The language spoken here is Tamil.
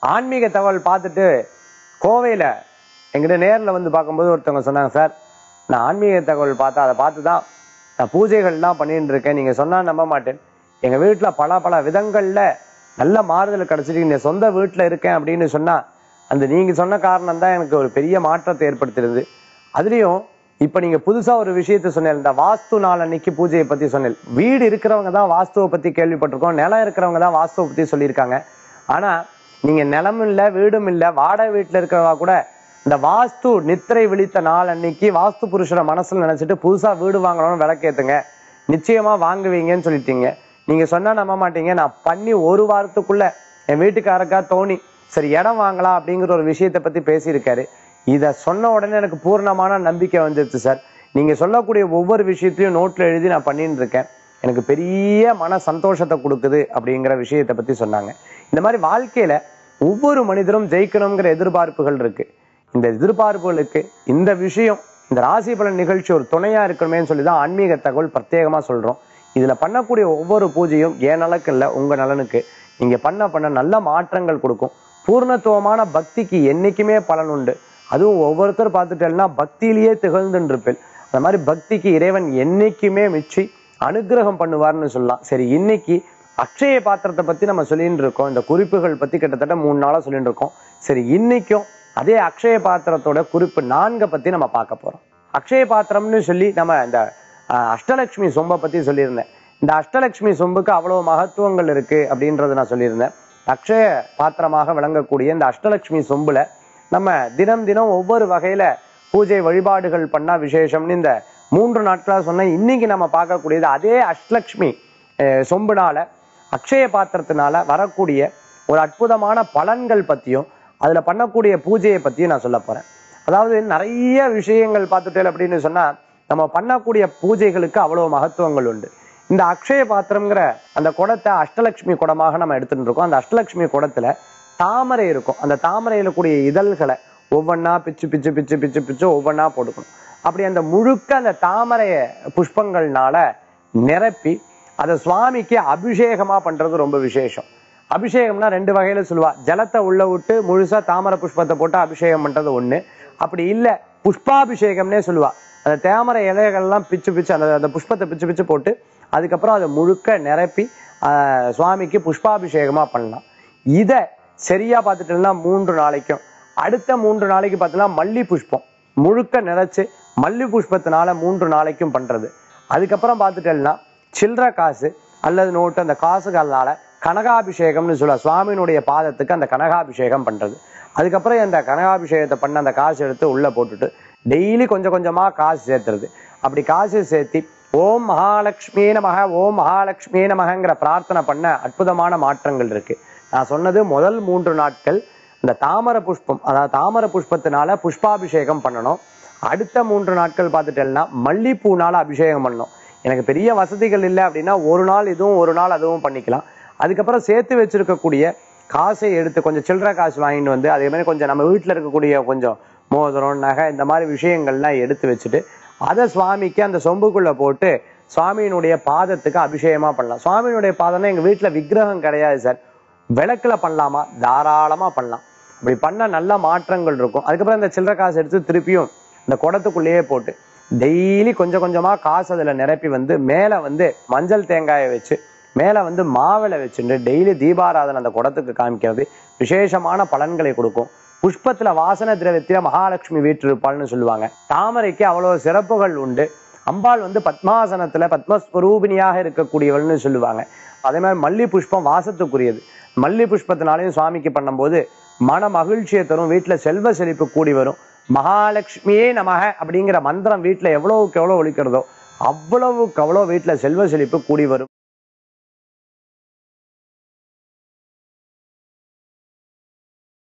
ஆன்மீக தகவல் பார்த்துட்டு கோவையில எங்கிட்ட நேர்ல வந்து பார்க்கும்போது ஒருத்தவங்க சொன்னாங்க சார் நான் ஆன்மீக தகவல் பார்த்தா அதை பார்த்து தான் நான் பூஜைகள்லாம் பண்ணிட்டு இருக்கேன் நீங்க சொன்னா நம்ப மாட்டேன் எங்க வீட்டுல பல பல விதங்கள்ல நல்ல மாறுதல் கிடைச்சிட்டு இந்த சொந்த வீட்டுல இருக்கேன் அப்படின்னு சொன்னா அந்த நீங்க சொன்ன காரணம் தான் எனக்கு ஒரு பெரிய மாற்றத்தை ஏற்படுத்திருது அதுலயும் இப்ப நீங்க புதுசா ஒரு விஷயத்த சொன்னேன் இந்த வாஸ்து நாள் அன்னைக்கு பூஜையை பத்தி சொன்னேன் வீடு இருக்கிறவங்க தான் வாஸ்துவை பத்தி கேள்விப்பட்டிருக்கோம் நிலம் இருக்கிறவங்க தான் வாஸ்துவை பத்தி சொல்லியிருக்காங்க ஆனா நீங்க நிலமும் இல்ல வீடும் இல்ல வாடகை வீட்டுல இருக்கிறவா கூட இந்த வாஸ்து நித்திரை விழித்த நாள் அன்னைக்கு வாஸ்து புருஷரை மனசுல நினைச்சிட்டு புதுசா வீடு வாங்கணும்னு விளக்கேத்துங்க நிச்சயமா வாங்குவீங்கன்னு சொல்லிட்டீங்க நீங்க சொன்னா நம்ப மாட்டீங்க நான் பண்ணி ஒரு வாரத்துக்குள்ள என் வீட்டுக்காரக்கா தோணி சரி இடம் வாங்கலாம் அப்படிங்கிற ஒரு விஷயத்தை பத்தி பேசியிருக்காரு இத சொன்ன உடனே எனக்கு பூர்ணமான நம்பிக்கை வந்துருச்சு சார் நீங்க சொல்லக்கூடிய ஒவ்வொரு விஷயத்தையும் நோட்ல எழுதி நான் பண்ணிட்டு இருக்கேன் எனக்கு பெரிய மன சந்தோஷத்தை கொடுக்குது அப்படிங்கிற விஷயத்தை பத்தி சொன்னாங்க இந்த மாதிரி வாழ்க்கையில ஒவ்வொரு மனிதரும் ஜெயிக்கணுங்கிற எதிர்பார்ப்புகள் இருக்கு இந்த எதிர்பார்ப்புகளுக்கு இந்த விஷயம் இந்த ராசி பலன் நிகழ்ச்சி ஒரு துணையா இருக்கணுமேன்னு சொல்லி தான் ஆன்மீக தகவல் பிரத்யேகமா சொல்றோம் இதுல பண்ணக்கூடிய ஒவ்வொரு பூஜையும் என் நலனுக்கு இல்ல உங்க நலனுக்கு நீங்க பண்ண பண்ண நல்ல மாற்றங்கள் கொடுக்கும் பூர்ணத்துவமான பக்திக்கு என்னைக்குமே பலன் உண்டு அதுவும் ஒவ்வொருத்தர் பார்த்துட்டேன்னா பக்தியிலேயே திகழ்ந்துன்னு இருப்பேன் அந்த மாதிரி பக்திக்கு இறைவன் என்னைக்குமே மிச்சி அனுகிரகம் பண்ணுவார்னு சொல்லலாம் சரி இன்னைக்கு அக்ஷய பாத்திரத்தை பத்தி நம்ம சொல்லிட்டு இருக்கோம் இந்த குறிப்புகள் பத்தி கிட்டத்தட்ட மூணு நாளா சொல்லிட்டு இருக்கோம் சரி இன்னைக்கும் அதே அக்ஷய பாத்திரத்தோட குறிப்பு நான்கை பத்தி நம்ம பார்க்க போறோம் அக்ஷய பாத்திரம்னு சொல்லி நம்ம இந்த அஹ், அஷ்டலட்சுமி சொம்பை பத்தி சொல்லியிருந்தேன் இந்த அஷ்டலட்சுமி சொம்புக்கு அவ்வளவு மகத்துவங்கள் இருக்கு அப்படின்றத நான் சொல்லியிருந்தேன் அக்ஷய பாத்திரமாக விளங்கக்கூடிய இந்த அஷ்டலட்சுமி சொம்புல நம்ம தினம் தினம் ஒவ்வொரு வகையில பூஜை வழிபாடுகள் பண்ணா விசேஷம்னு இந்த மூன்று நாட்களா சொன்ன இன்னைக்கு நம்ம பார்க்கக்கூடியது அதே அஷ்டலட்சுமி அஹ், சொம்புனால அக்ஷய பாத்திரத்தினால வரக்கூடிய ஒரு அற்புதமான பலன்கள் பத்தியும் அதுல பண்ணக்கூடிய பூஜையை பத்தியும் நான் சொல்ல போறேன் அதாவது நிறைய விஷயங்கள் பார்த்துட்டேன் அப்படின்னு சொன்னா நம்ம பண்ணக்கூடிய பூஜைகளுக்கு அவ்வளவு மகத்துவங்கள் உண்டு இந்த அக்ஷய பாத்திரம்ங்கிற அந்த குடத்தை அஷ்டலட்சுமி குடமாக நம்ம எடுத்துட்டு இருக்கோம் அந்த அஷ்டலட்சுமி குடத்துல தாமரை இருக்கும் அந்த தாமரையில கூடிய இதழ்களை ஒவ்வொன்றா பிச்சு பிச்சு பிச்சு பிச்சு பிச்சு ஒவ்வொன்றா போட்டுக்கணும் அப்படி அந்த முழுக்க அந்த தாமரைய புஷ்பங்கள்னால நிரப்பி அதை சுவாமிக்கு அபிஷேகமா பண்றது ரொம்ப விசேஷம் அபிஷேகம்னா ரெண்டு வகையில சொல்லுவா ஜலத்தை உள்ள விட்டு முழுசா தாமரை புஷ்பத்தை போட்டு அபிஷேகம் பண்றது ஒண்ணு அப்படி இல்ல புஷ்பாபிஷேகம்னே சொல்லுவா அந்த தாமரை இலைகள்லாம் பிச்சு பிச்சு அந்த அந்த புஷ்பத்தை பிச்சு பிச்சு போட்டு அதுக்கப்புறம் அதை முழுக்க நிரப்பி ஆஹ், சுவாமிக்கு புஷ்பாபிஷேகமா பண்ணலாம் இத சரியா பார்த்துட்டோம்னா மூன்று நாளைக்கும் அடுத்த மூன்று நாளைக்கு பார்த்தோம்னா மல்லி புஷ்பம் முழுக்க நிறைச்சு மல்லி புஷ்பத்தினால மூன்று நாளைக்கும் பண்றது அதுக்கப்புறம் பார்த்துட்டோம்னா சில்லற காசு அல்லது நோட்டு அந்த காசுகளால கனகாபிஷேகம்னு சொல்ல சுவாமியினுடைய பாதத்துக்கு அந்த கனகாபிஷேகம் பண்றது அதுக்கப்புறம் அந்த கனகாபிஷேகத்தை பண்ண அந்த காசு எடுத்து உள்ள போட்டுட்டு டெய்லி கொஞ்சம் கொஞ்சமா காசு சேர்த்துறது அப்படி காசு சேர்த்தி ஓம் மகாலட்சுமி நமக ஓம் மகாலட்சுமி நமகங்கிற பிரார்த்தனை பண்ண அற்புதமான மாற்றங்கள் இருக்கு நான் சொன்னது முதல் மூன்று நாட்கள் இந்த தாமரை புஷ்பம் அதாவது தாமரை புஷ்பத்தினால புஷ்பாபிஷேகம் பண்ணணும் அடுத்த மூன்று நாட்கள் பார்த்துட்டேன்னா மல்லிப்பூனால அபிஷேகம் பண்ணணும் எனக்கு பெரிய வசதிகள் இல்லை அப்படின்னா ஒரு நாள் இதுவும் ஒரு நாள் அதுவும் பண்ணிக்கலாம் அதுக்கப்புறம் சேர்த்து வச்சிருக்கக்கூடிய காசை எடுத்து கொஞ்சம் சில்லறை காசு வாங்கிட்டு வந்து அதே மாதிரி கொஞ்சம் நம்ம வீட்டில் இருக்கக்கூடிய கொஞ்சம் மோதிரம் நகை இந்த மாதிரி விஷயங்கள்லாம் எடுத்து வச்சுட்டு அதை சுவாமிக்கு அந்த சொம்புக்குள்ள போட்டு சுவாமியினுடைய பாதத்துக்கு அபிஷேகமா பண்ணலாம் சுவாமியினுடைய பாதம்னா எங்க வீட்டுல விக்கிரகம் கிடையாது சார் விளக்குல பண்ணலாமா தாராளமா பண்ணலாம் அப்படி பண்ண நல்ல மாற்றங்கள் இருக்கும் அதுக்கப்புறம் இந்த சில்லறை காசு எடுத்து திருப்பியும் இந்த குடத்துக்குள்ளேயே போட்டு டெய்லி கொஞ்சம் கொஞ்சமா காசு அதுல நிரப்பி வந்து மேல வந்து மஞ்சள் தேங்காயை வச்சு மேல வந்து மாவிளை வச்சுட்டு டெய்லி தீபாராதனை அந்த குடத்துக்கு காமிக்கிறது விசேஷமான பலன்களை கொடுக்கும் புஷ்பத்துல வாசன திரவியத்தில மகாலட்சுமி வீற்றிருப்பாள்னு சொல்லுவாங்க தாமரைக்கு அவ்வளவு சிறப்புகள் உண்டு அம்பாள் வந்து பத்மாசனத்துல பத்மஸ்வரூபிணியாக இருக்கக்கூடியவள்னு சொல்லுவாங்க அதே மாதிரி மல்லி புஷ்பம் வாசத்துக்குரியது மல்லி புஷ்பத்தினாலையும் சுவாமிக்கு பண்ணும்போது மன மகிழ்ச்சியை தரும் வீட்டுல செல்வ செழிப்பு கூடி வரும் மகாலட்சுமியே நமக அப்படிங்கிற மந்திரம் வீட்டுல எவ்வளவுக்கு எவ்வளவு ஒழிக்கிறதோ அவ்வளவுக்கு அவ்வளவு வீட்டுல செல்வ செழிப்பு கூடி வரும்